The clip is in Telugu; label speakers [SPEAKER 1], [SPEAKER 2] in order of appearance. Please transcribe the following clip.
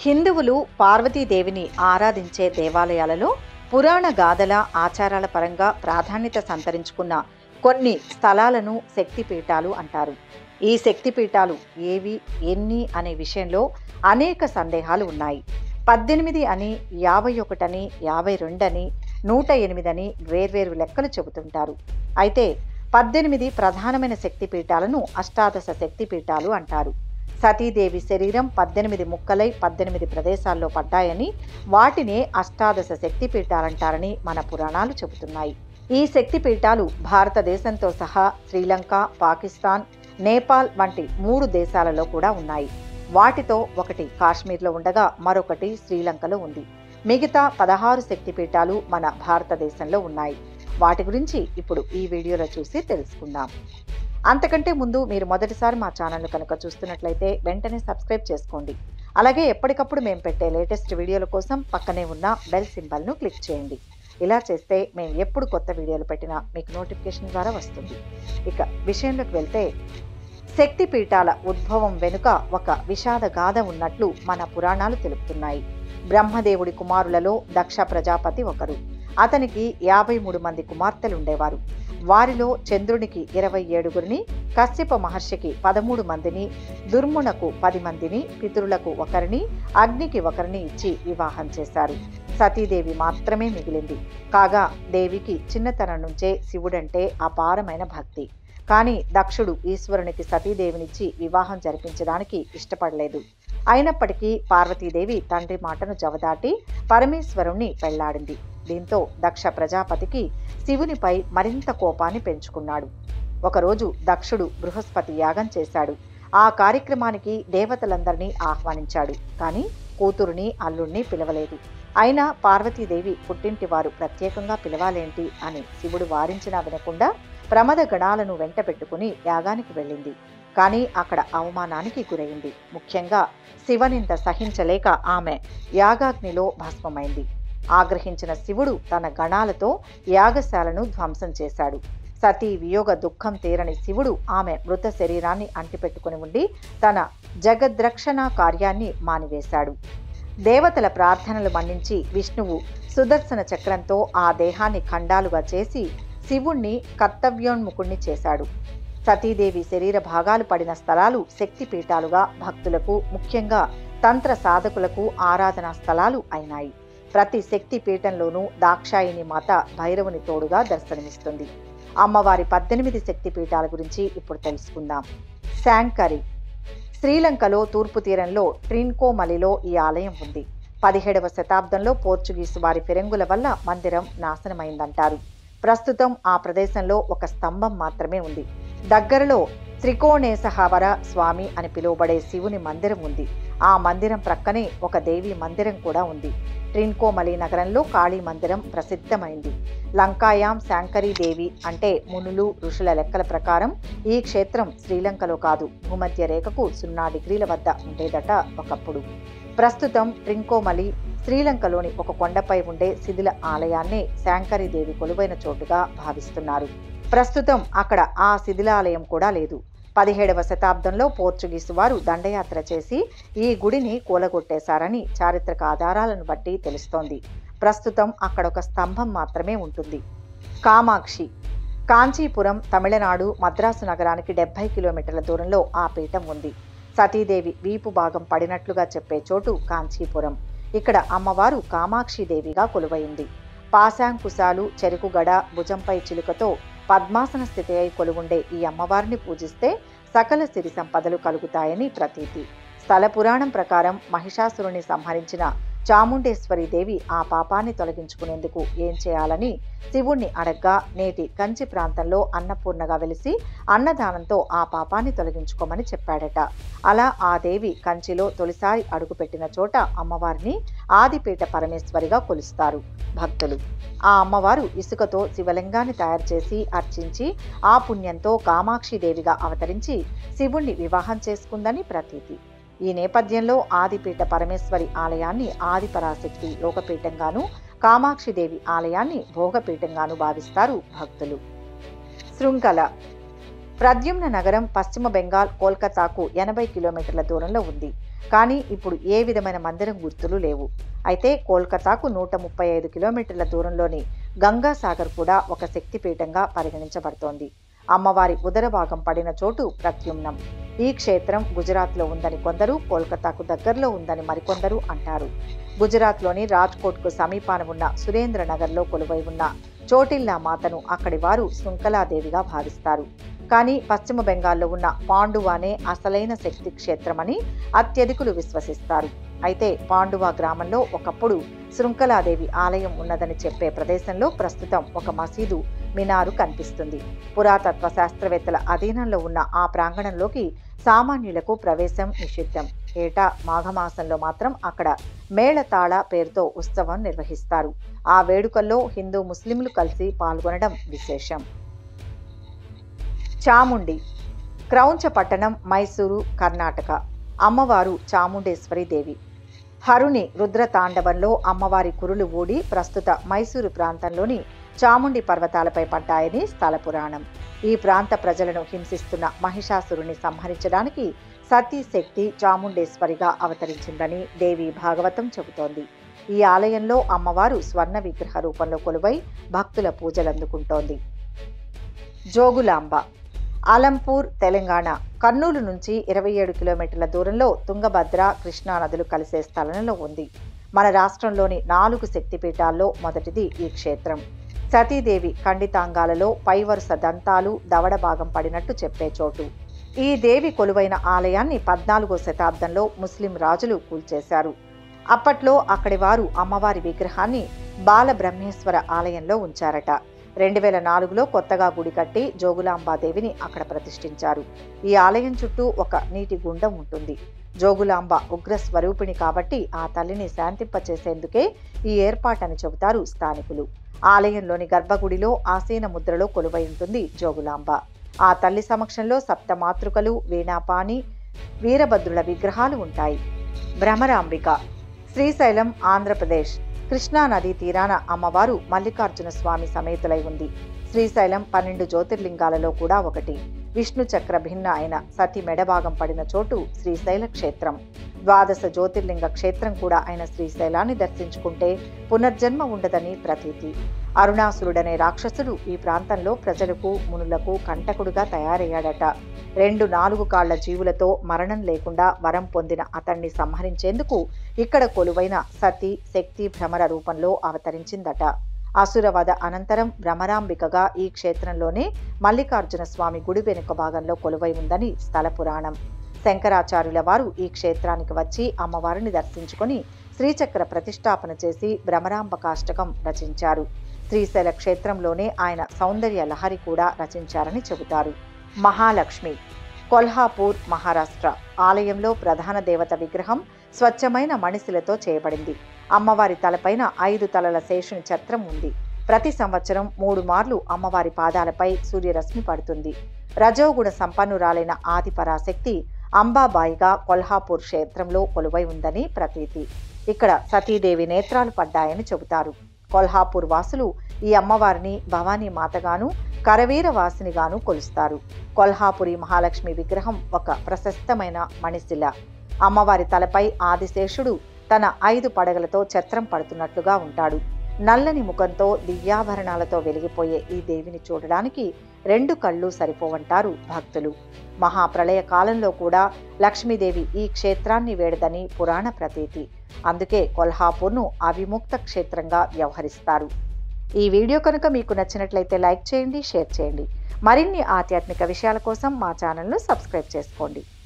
[SPEAKER 1] హిందువులు పార్వతీదేవిని ఆరాధించే దేవాలయాలలో పురాణ గాథల ఆచారాల పరంగా ప్రాధాన్యత సంతరించుకున్న కొన్ని స్థలాలను శక్తిపీఠాలు అంటారు ఈ శక్తిపీఠాలు ఏవి ఎన్ని అనే విషయంలో అనేక సందేహాలు ఉన్నాయి పద్దెనిమిది అని యాభై ఒకటని యాభై రెండని నూట ఎనిమిదని వేర్వేరు లెక్కలు చెబుతుంటారు అయితే పద్దెనిమిది ప్రధానమైన శక్తిపీఠాలను అష్టాదశ శక్తిపీఠాలు అంటారు సతీదేవి శరీరం పద్దెనిమిది ముక్కలై పద్దెనిమిది ప్రదేశాల్లో పడ్డాయని వాటినే అష్టాదశ శక్తిపీఠాలంటారని మన పురాణాలు చెబుతున్నాయి ఈ శక్తిపీఠాలు భారతదేశంతో సహా శ్రీలంక పాకిస్తాన్ నేపాల్ వంటి మూడు దేశాలలో కూడా ఉన్నాయి వాటితో ఒకటి కాశ్మీర్లో ఉండగా మరొకటి శ్రీలంకలో ఉంది మిగతా పదహారు శక్తిపీఠాలు మన భారతదేశంలో ఉన్నాయి వాటి గురించి ఇప్పుడు ఈ వీడియోలో చూసి తెలుసుకుందాం అంతకంటే ముందు మీరు మొదటిసారి మా ఛానల్ కనుక చూస్తున్నట్లయితే వెంటనే సబ్స్క్రైబ్ చేసుకోండి అలాగే ఎప్పటికప్పుడు మేము పెట్టే లేటెస్ట్ వీడియోల కోసం పక్కనే ఉన్న బెల్ సింబల్ను క్లిక్ చేయండి ఇలా చేస్తే మేము ఎప్పుడు కొత్త వీడియోలు పెట్టినా మీకు నోటిఫికేషన్ ద్వారా వస్తుంది ఇక విషయంలోకి వెళ్తే శక్తి పీఠాల ఉద్భవం వెనుక ఒక విషాద గాథ ఉన్నట్లు మన పురాణాలు తెలుపుతున్నాయి బ్రహ్మదేవుడి కుమారులలో దక్ష ప్రజాపతి ఒకరు అతనికి యాభై మూడు మంది కుమార్తెలుండేవారు వారిలో చంద్రునికి ఇరవై ఏడుగురిని కశ్యప మహర్షికి పదమూడు మందిని దుర్మునకు పది మందిని పితరులకు ఒకరిని అగ్నికి ఒకరిని ఇచ్చి వివాహం చేశారు సతీదేవి మాత్రమే మిగిలింది కాగా దేవికి చిన్నతనం నుంచే శివుడంటే అపారమైన భక్తి కానీ దక్షుడు ఈశ్వరునికి సతీదేవినిచ్చి వివాహం జరిపించడానికి ఇష్టపడలేదు అయినప్పటికీ పార్వతీదేవి తండ్రి మాటను జవదాటి పరమేశ్వరుణ్ణి పెళ్లాడింది దీంతో దక్ష ప్రజాపతికి శివునిపై మరింత కోపాన్ని పెంచుకున్నాడు ఒకరోజు దక్షుడు బృహస్పతి యాగం చేశాడు ఆ కార్యక్రమానికి దేవతలందరినీ ఆహ్వానించాడు కానీ కూతురుని అల్లుణ్ణి పిలవలేదు అయినా పార్వతీదేవి పుట్టింటి వారు ప్రత్యేకంగా పిలవాలేంటి అని శివుడు వారించినా వినకుండా ప్రమద గణాలను వెంట పెట్టుకుని యాగానికి వెళ్ళింది కానీ అక్కడ అవమానానికి గురైంది ముఖ్యంగా శివనింత సహించలేక ఆమె యాగాగ్నిలో భస్మమైంది ఆగ్రహించిన శివుడు తన గణాలతో యాగశాలను ధ్వంసం చేశాడు సతీ వియోగ దుఃఖం తీరని శివుడు ఆమె మృత శరీరాన్ని అంటిపెట్టుకుని ఉండి తన జగద్రక్షణ కార్యాన్ని మానివేశాడు దేవతల ప్రార్థనలు మన్నించి విష్ణువు సుదర్శన చక్రంతో ఆ దేహాన్ని ఖండాలుగా చేసి శివుణ్ణి కర్తవ్యోన్ముఖుణ్ణి చేశాడు సతీదేవి శరీర భాగాలు పడిన స్థలాలు శక్తిపీఠాలుగా భక్తులకు ముఖ్యంగా తంత్ర సాధకులకు ఆరాధనా స్థలాలు అయినాయి ప్రతి శక్తి పీఠంలోనూ దాక్షాయిని మాత భైరవుని తోడుగా దర్శనమిస్తుంది అమ్మవారి పద్దెనిమిది శక్తి పీఠాల గురించి ఇప్పుడు తెలుసుకుందాం శాంకరి శ్రీలంకలో తూర్పు తీరంలో ట్రిన్కోమలిలో ఈ ఆలయం ఉంది పదిహేడవ శతాబ్దంలో పోర్చుగీసు వారి ఫిరంగుల వల్ల మందిరం నాశనమైందంటారు ప్రస్తుతం ఆ ప్రదేశంలో ఒక స్తంభం మాత్రమే ఉంది దగ్గరలో త్రికోణేశహవర స్వామి అని పిలువబడే శివుని మందిరం ఉంది ఆ మందిరం ప్రక్కనే ఒక దేవి మందిరం కూడా ఉంది ట్రిన్కోమలి నగరంలో కాళీ మందిరం ప్రసిద్ధమైంది లంకాయాం శాంకరీ దేవి అంటే మునులు ఋషుల లెక్కల ప్రకారం ఈ క్షేత్రం శ్రీలంకలో కాదు భూమధ్య రేఖకు సున్నా డిగ్రీల వద్ద ఉండేదట ఒకప్పుడు ప్రస్తుతం ట్రింకోమలి శ్రీలంకలోని ఒక కొండపై ఉండే శిథిల ఆలయాన్నే శాంకరీ దేవి కొలువైన చోటుగా భావిస్తున్నారు ప్రస్తుతం అక్కడ ఆ శిథిలాలయం కూడా లేదు పదిహేడవ శతాబ్దంలో పోర్చుగీసు వారు దండయాత్ర చేసి ఈ గుడిని కూలగొట్టేశారని చారిత్రక ఆధారాలను బట్టి తెలుస్తోంది ప్రస్తుతం అక్కడ ఒక స్తంభం మాత్రమే ఉంటుంది కామాక్షి కాంచీపురం తమిళనాడు మద్రాసు నగరానికి డెబ్బై కిలోమీటర్ల దూరంలో ఆ పీఠం ఉంది సతీదేవి వీపు భాగం పడినట్లుగా చెప్పే చోటు కాంచీపురం ఇక్కడ అమ్మవారు కామాక్షిదేవిగా కొలువైంది పాశాంకుశాలు చెరుకుగడ భుజంపై చిలుకతో పద్మాసన స్థితి అయి కొలువుండే ఈ అమ్మవారిని పూజిస్తే సకల సిరి సంపదలు కలుగుతాయని ప్రతీతి స్థల పురాణం ప్రకారం మహిషాసురుని సంహరించిన చాముండేశ్వరి దేవి ఆ పాపాన్ని తొలగించుకునేందుకు ఏం చేయాలని శివుణ్ణి అడగ్గా నేటి కంచి ప్రాంతంలో అన్నపూర్ణగా వెలిసి అన్నదానంతో ఆ పాపాన్ని తొలగించుకోమని చెప్పాడట అలా ఆ దేవి కంచిలో తొలిసారి అడుగుపెట్టిన చోట అమ్మవారిని ఆదిపీఠ పరమేశ్వరిగా కొలుస్తారు భక్తులు ఆ అమ్మవారు ఇసుకతో శివలింగాన్ని తయారు చేసి అర్చించి ఆ పుణ్యంతో కామాక్షి దేవిగా అవతరించి శివుణ్ణి వివాహం చేసుకుందని ప్రతీతి ఈ నేపథ్యంలో ఆదిపీఠ పరమేశ్వరి ఆలయాన్ని ఆదిపరాశక్తి లోకపీఠంగాను కామాక్షిదేవి ఆలయాన్ని భోగపీఠంగాను భావిస్తారు భక్తులు శృంఖల ప్రద్యుమ్న నగరం పశ్చిమ బెంగాల్ కోల్కతాకు ఎనభై కిలోమీటర్ల దూరంలో ఉంది కానీ ఇప్పుడు ఏ విధమైన మందిరం గుర్తులు లేవు అయితే కోల్కతాకు నూట ముప్పై ఐదు కిలోమీటర్ల దూరంలోని గంగాసాగర్ కూడా ఒక శక్తిపీఠంగా పరిగణించబడుతోంది అమ్మవారి ఉదర భాగం పడిన చోటు ప్రత్యుమ్నం ఈ క్షేత్రం గుజరాత్లో ఉందని కొందరు కోల్కతాకు దగ్గరలో ఉందని మరికొందరు అంటారు గుజరాత్లోని రాజ్కోట్కు సమీపాన ఉన్న సురేంద్ర నగర్లో కొలువై ఉన్న చోటిల్లా మాతను అక్కడి వారు శృంఖలాదేవిగా భావిస్తారు కానీ పశ్చిమ బెంగాల్లో ఉన్న పాండువానే అసలైన శక్తి క్షేత్రమని అత్యధికులు విశ్వసిస్తారు అయితే పాండువా గ్రామంలో ఒకప్పుడు శృంఖలాదేవి ఆలయం ఉన్నదని చెప్పే ప్రదేశంలో ప్రస్తుతం ఒక మసీదు మినారు కనిపిస్తుంది పురాతత్వ శాస్త్రవేత్తల అధీనంలో ఉన్న ఆ ప్రాంగణంలోకి సామాన్యులకు ప్రవేశం నిషిద్ధం ఏటా మాఘమాసంలో మాత్రం అక్కడ మేళతాళ పేరుతో ఉత్సవం నిర్వహిస్తారు ఆ వేడుకల్లో హిందూ ముస్లింలు కలిసి పాల్గొనడం విశేషం చాముండి క్రౌంచ పట్టణం మైసూరు కర్ణాటక అమ్మవారు చాముండేశ్వరి దేవి హరుని రుద్రతాండవంలో అమ్మవారి కురులు ఊడి ప్రస్తుత మైసూరు ప్రాంతంలోని చాముండి పర్వతాలపై పడ్డాయని స్థల పురాణం ఈ ప్రాంత ప్రజలను హింసిస్తున్న మహిషాసురుని సంహరించడానికి సతీ శక్తి చాముండేశ్వరిగా అవతరించిందని దేవి భాగవతం చెబుతోంది ఈ ఆలయంలో అమ్మవారు స్వర్ణ విగ్రహ రూపంలో కొలువై భక్తుల పూజలందుకుంటోంది జోగులాంబ ఆలంపూర్ తెలంగాణ కర్నూలు నుంచి ఇరవై ఏడు కిలోమీటర్ల దూరంలో తుంగభద్ర కృష్ణా నదులు కలిసే స్థలంలో ఉంది మన రాష్ట్రంలోని నాలుగు శక్తిపీఠాల్లో మొదటిది ఈ క్షేత్రం సతీదేవి ఖండితాంగాలలో పై వరుస దంతాలు దవడ భాగం పడినట్టు చెప్పే చోటు ఈ దేవి కొలువైన ఆలయాన్ని పద్నాలుగో శతాబ్దంలో ముస్లిం రాజులు కూల్చేశారు అప్పట్లో అక్కడి వారు అమ్మవారి విగ్రహాన్ని బాలబ్రహ్మేశ్వర ఆలయంలో ఉంచారట రెండు వేల నాలుగులో కొత్తగా గుడి కట్టి జోగులాంబాదేవిని అక్కడ ప్రతిష్ఠించారు ఈ ఆలయం చుట్టూ ఒక నీటి గుండం ఉంటుంది జోగులాంబ ఉగ్ర స్వరూపిణి కాబట్టి ఆ తల్లిని శాంతింపచేసేందుకే ఈ ఏర్పాటని చెబుతారు స్థానికులు ఆలయంలోని గర్భగుడిలో ఆసీన ముద్రలో కొలువై ఉంటుంది జోగులాంబ ఆ తల్లి సమక్షంలో సప్త మాతృకలు వీణాపాని వీరభద్రుల విగ్రహాలు ఉంటాయి భ్రమరాంబిక శ్రీశైలం ఆంధ్రప్రదేశ్ కృష్ణా నదీ తీరాన అమ్మవారు మల్లికార్జున స్వామి సమేతులై ఉంది శ్రీశైలం పన్నెండు జ్యోతిర్లింగాలలో కూడా ఒకటి విష్ణు చక్ర భిన్న అయిన సతి మెడభాగం పడిన చోటు శ్రీశైల క్షేత్రం ద్వాదశ జ్యోతిర్లింగ క్షేత్రం కూడా అయిన శ్రీశైలాన్ని దర్శించుకుంటే పునర్జన్మ ఉండదని ప్రతీతి అరుణాసురుడనే రాక్షసుడు ఈ ప్రాంతంలో ప్రజలకు మునులకు కంటకుడుగా తయారయ్యాడట రెండు నాలుగు కాళ్ల జీవులతో మరణం లేకుండా వరం పొందిన అతన్ని సంహరించేందుకు ఇక్కడ కొలువైన సతి శక్తి భ్రమర రూపంలో అవతరించిందట అసురవధ అనంతరం భ్రమరాంబికగా ఈ క్షేత్రంలోనే మల్లికార్జున స్వామి గుడి వెనుక భాగంలో కొలువై ఉందని స్థల పురాణం శంకరాచార్యుల వారు ఈ క్షేత్రానికి వచ్చి అమ్మవారిని దర్శించుకొని శ్రీచక్ర ప్రతిష్టాపన చేసి భ్రమరాంబ కాష్టకం రచించారు శ్రీశైల క్షేత్రంలోనే ఆయన సౌందర్య లహరి కూడా రచించారని చెబుతారు మహాలక్ష్మి కొల్హాపూర్ మహారాష్ట్ర ఆలయంలో ప్రధాన దేవత విగ్రహం స్వచ్ఛమైన మణిశిలతో చేయబడింది అమ్మవారి తలపైన ఐదు తలల శేషుని ఛత్రం ఉంది ప్రతి సంవత్సరం మూడు మార్లు అమ్మవారి పాదాలపై సూర్యరశ్మి పడుతుంది రజోగుణ సంపన్నురాలైన ఆది పరాశక్తి అంబాబాయిగా కొల్హాపూర్ క్షేత్రంలో కొలువై ఉందని ప్రతీతి ఇక్కడ సతీదేవి నేత్రాలు పడ్డాయని చెబుతారు కొల్హాపూర్ వాసులు ఈ అమ్మవారిని భవానీ మాతగాను కరవీర వాసినిగాను కొలుస్తారు కొల్హాపురి మహాలక్ష్మి విగ్రహం ఒక ప్రశస్తమైన మణిశిల అమ్మవారి తలపై ఆదిశేషుడు తన ఐదు పడగలతో ఛత్రం పడుతున్నట్లుగా ఉంటాడు నల్లని ముఖంతో దివ్యాభరణాలతో వెలిగిపోయే ఈ దేవిని చూడడానికి రెండు కళ్ళు సరిపోవంటారు భక్తులు మహాప్రళయ కాలంలో కూడా లక్ష్మీదేవి ఈ క్షేత్రాన్ని వేడదని పురాణ ప్రతీతి అందుకే కొల్హాపూర్ను అవిముక్త క్షేత్రంగా వ్యవహరిస్తారు ఈ వీడియో కనుక మీకు నచ్చినట్లయితే లైక్ చేయండి షేర్ చేయండి మరిన్ని ఆధ్యాత్మిక విషయాల కోసం మా ఛానల్ను సబ్స్క్రైబ్ చేసుకోండి